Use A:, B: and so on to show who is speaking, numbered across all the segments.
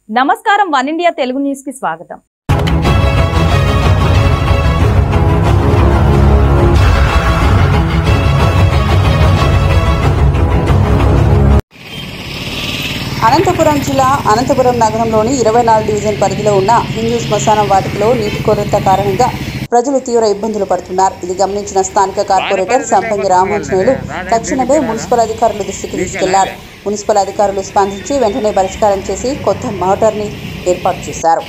A: నమస్కారం one India Telugu news కి స్వాగతం
B: అనంతపురం జిల్లా అనంతపురం నగరంలోని ఇరవై నాలుగు డివిజన్ పరిధిలో ఉన్న హిందూ శ్మశానం వాటికలో నీటి కొరత కారణంగా ప్రజలు తీవ్ర ఇబ్బందులు పడుతున్నారు ఇది గమనించిన స్థానిక కార్పొరేటర్ సంపంగి రామాంజనేయులు తక్షణమే మున్సిపల్ అధికారుల దృష్టికి తీసుకెళ్లారు మున్సిపల్ అధికారులు స్పందించి వెంటనే పరిష్కారం చేసి కొత్త మోటార్ని ఏర్పాటు చేశారు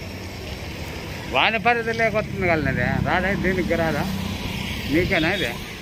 C: వాన పరిధి లేకొస్తుంది కదా రాదా దీనికి రాదా నీకేనా ఇది